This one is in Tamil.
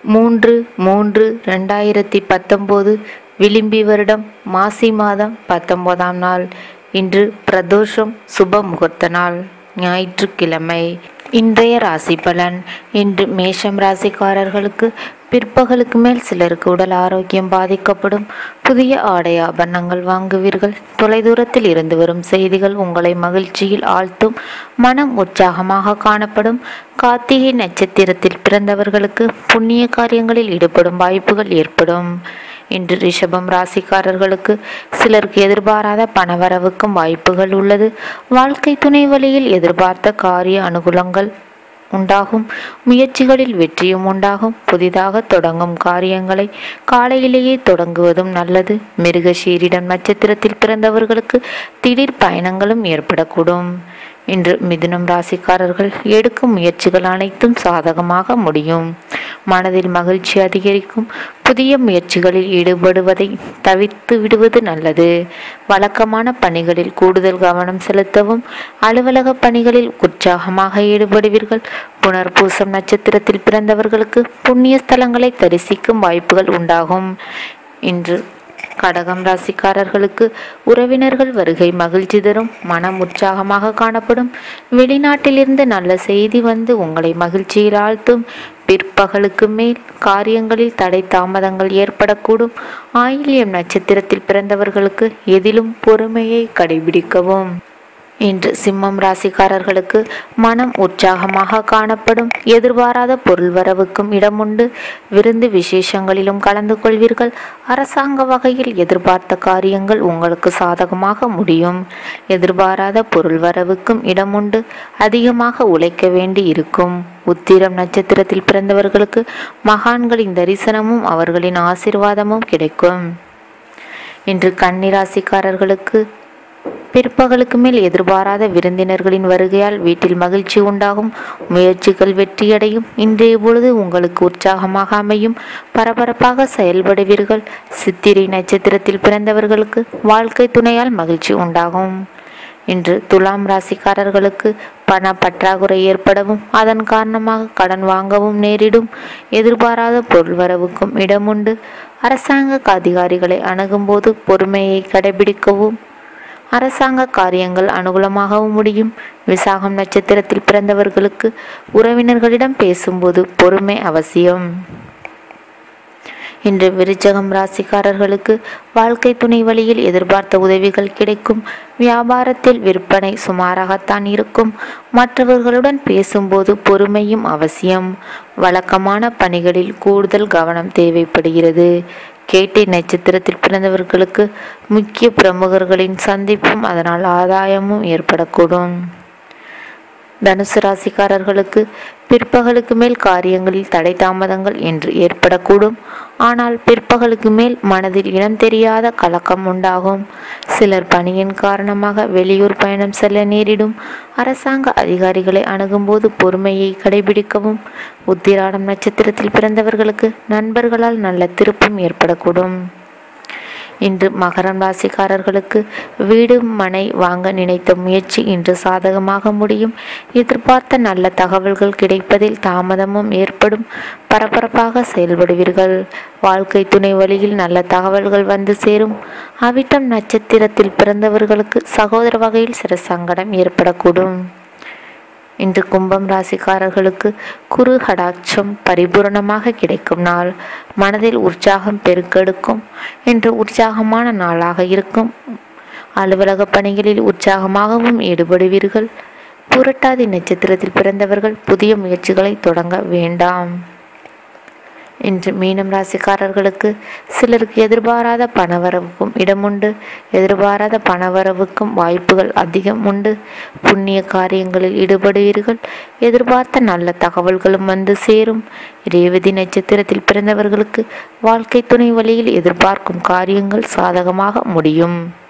மூன்று மூன்று ரெண்டாயிரத்தி பத்தொம்போது விளிம்பி வருடம் மாசி மாதம் பத்தொம்போதாம் நாள் இன்று பிரதோஷம் சுப முகூர்த்த நாள் ஞாயிற்றுக்கிழமை இன்றைய ராசி பலன் இன்று மேஷம் ராசிக்காரர்களுக்கு பிற்பகலுக்கு மேல் சிலருக்கு உடல் ஆரோக்கியம் பாதிக்கப்படும் புதிய ஆடை ஆபரணங்கள் வாங்குவீர்கள் தொலைதூரத்தில் இருந்து வரும் செய்திகள் உங்களை மகிழ்ச்சியில் ஆழ்த்தும் மனம் உற்சாகமாக காணப்படும் கார்த்திகை நட்சத்திரத்தில் பிறந்தவர்களுக்கு புண்ணிய காரியங்களில் ஈடுபடும் வாய்ப்புகள் ஏற்படும் இன்று ரிஷபம் ராசிக்காரர்களுக்கு சிலருக்கு எதிர்பாராத பணவரவுக்கும் வாய்ப்புகள் உள்ளது வாழ்க்கை துணை வழியில் எதிர்பார்த்த காரிய அனுகூலங்கள் உண்டாகும் முயற்சிகளில் வெற்றியும் உண்டாகும் புதிதாக தொடங்கும் காரியங்களை காலையிலேயே தொடங்குவதும் நல்லது மிருகஷீரிடம் நட்சத்திரத்தில் பிறந்தவர்களுக்கு திடீர் பயணங்களும் ஏற்படக்கூடும் இன்று மிதுனம் ராசிக்காரர்கள் எடுக்கும் முயற்சிகள் அனைத்தும் சாதகமாக முடியும் மனதில் மகிழ்ச்சி அதிகரிக்கும் புதிய முயற்சிகளில் ஈடுபடுவதை தவிர்த்து விடுவது நல்லது வழக்கமான பணிகளில் கூடுதல் கவனம் செலுத்தவும் அலுவலக பணிகளில் உற்சாகமாக ஈடுபடுவீர்கள் புனர்பூசம் நட்சத்திரத்தில் பிறந்தவர்களுக்கு புண்ணிய ஸ்தலங்களை தரிசிக்கும் வாய்ப்புகள் உண்டாகும் இன்று கடகம் ராசிக்காரர்களுக்கு உறவினர்கள் வருகை மகிழ்ச்சி தரும் மனம் உற்சாகமாக காணப்படும் வெளிநாட்டிலிருந்து நல்ல செய்தி வந்து உங்களை மகிழ்ச்சியில் ஆழ்த்தும் பிற்பகலுக்கு மேல் காரியங்களில் தடை தாமதங்கள் ஏற்படக்கூடும் ஆயில்யம் நட்சத்திரத்தில் பிறந்தவர்களுக்கு எதிலும் பொறுமையை கடைபிடிக்கவும் இன்று சிம்மம் ராசிக்காரர்களுக்கு மனம் உற்சாகமாக காணப்படும் எதிர்பாராத பொருள் வரவுக்கும் இடமுண்டு விருந்து விசேஷங்களிலும் கலந்து கொள்வீர்கள் அரசாங்க வகையில் எதிர்பார்த்த காரியங்கள் உங்களுக்கு சாதகமாக முடியும் எதிர்பாராத பொருள் வரவுக்கும் இடமுண்டு அதிகமாக உழைக்க வேண்டி இருக்கும் உத்திரம் நட்சத்திரத்தில் பிறந்தவர்களுக்கு மகான்களின் தரிசனமும் அவர்களின் ஆசிர்வாதமும் கிடைக்கும் இன்று கன்னிராசிக்காரர்களுக்கு பிற்பகலுக்கு மேல் எதிர்பாராத விருந்தினர்களின் வருகையால் வீட்டில் மகிழ்ச்சி உண்டாகும் முயற்சிகள் வெற்றியடையும் இன்றைய பொழுது உங்களுக்கு உற்சாகமாக அமையும் பரபரப்பாக செயல்படுவீர்கள் சித்திரை நட்சத்திரத்தில் பிறந்தவர்களுக்கு வாழ்க்கை துணையால் மகிழ்ச்சி உண்டாகும் இன்று துலாம் ராசிக்காரர்களுக்கு பண பற்றாக்குறை ஏற்படவும் அதன் காரணமாக கடன் வாங்கவும் நேரிடும் எதிர்பாராத பொருள் வரவுக்கும் இடமுண்டு அரசாங்க அதிகாரிகளை அணுகும்போது பொறுமையை கடைபிடிக்கவும் அரசாங்க காரியங்கள் அனுகூலமாகவும் முடியும் விசாகம் நட்சத்திரத்தில் பிறந்தவர்களுக்கு உறவினர்களிடம் பேசும்போது பொறுமை அவசியம் இன்று விருச்சகம் ராசிக்காரர்களுக்கு வாழ்க்கை துணை வழியில் எதிர்பார்த்த உதவிகள் கிடைக்கும் வியாபாரத்தில் விற்பனை சுமாராகத்தான் இருக்கும் மற்றவர்களுடன் பேசும்போது பொறுமையும் அவசியம் வழக்கமான பணிகளில் கூடுதல் கவனம் தேவைப்படுகிறது கேட்டை நட்சத்திரத்தில் பிறந்தவர்களுக்கு முக்கிய பிரமுகர்களின் சந்திப்பும் அதனால் ஆதாயமும் ஏற்படக்கூடும் தனுசு ராசிக்காரர்களுக்கு பிற்பகலுக்கு மேல் காரியங்களில் தடை தாமதங்கள் என்று ஏற்படக்கூடும் ஆனால் பிற்பகலுக்கு மேல் மனதில் இனம் தெரியாத கலக்கம் உண்டாகும் சிலர் பணியின் காரணமாக வெளியூர் பயணம் செல்ல நேரிடும் அரசாங்க அதிகாரிகளை அணுகும்போது பொறுமையை கடைபிடிக்கவும் உத்திராடம் நட்சத்திரத்தில் பிறந்தவர்களுக்கு நண்பர்களால் நல்ல திருப்பம் ஏற்படக்கூடும் இன்று மகரம் ராசிக்காரர்களுக்கு வீடு மனை வாங்க நினைத்த முயற்சி இன்று சாதகமாக முடியும் எதிர்பார்த்த நல்ல தகவல்கள் கிடைப்பதில் தாமதமும் ஏற்படும் பரபரப்பாக செயல்படுவீர்கள் வாழ்க்கை துணை வழியில் நல்ல தகவல்கள் வந்து சேரும் அவிட்டம் நட்சத்திரத்தில் பிறந்தவர்களுக்கு சகோதர வகையில் சில சங்கடம் ஏற்படக்கூடும் இன்று கும்பம் ராசிக்காரர்களுக்கு குரு கடாட்சம் பரிபூரணமாக கிடைக்கும் நாள் மனதில் உற்சாகம் பெருக்கெடுக்கும் இன்று உற்சாகமான நாளாக இருக்கும் அலுவலக பணிகளில் உற்சாகமாகவும் ஈடுபடுவீர்கள் புரட்டாதி நட்சத்திரத்தில் பிறந்தவர்கள் புதிய முயற்சிகளை தொடங்க வேண்டாம் இன்று மீனம் ராசிக்காரர்களுக்கு சிலருக்கு எதிர்பாராத பணவரவுக்கும் இடமுண்டு எதிர்பாராத பணவரவுக்கும் வாய்ப்புகள் அதிகம் உண்டு புண்ணிய காரியங்களில் ஈடுபடுவீர்கள் எதிர்பார்த்த நல்ல தகவல்களும் வந்து சேரும் ரேவதி நட்சத்திரத்தில் பிறந்தவர்களுக்கு வாழ்க்கை துணை வழியில் எதிர்பார்க்கும் காரியங்கள் சாதகமாக முடியும்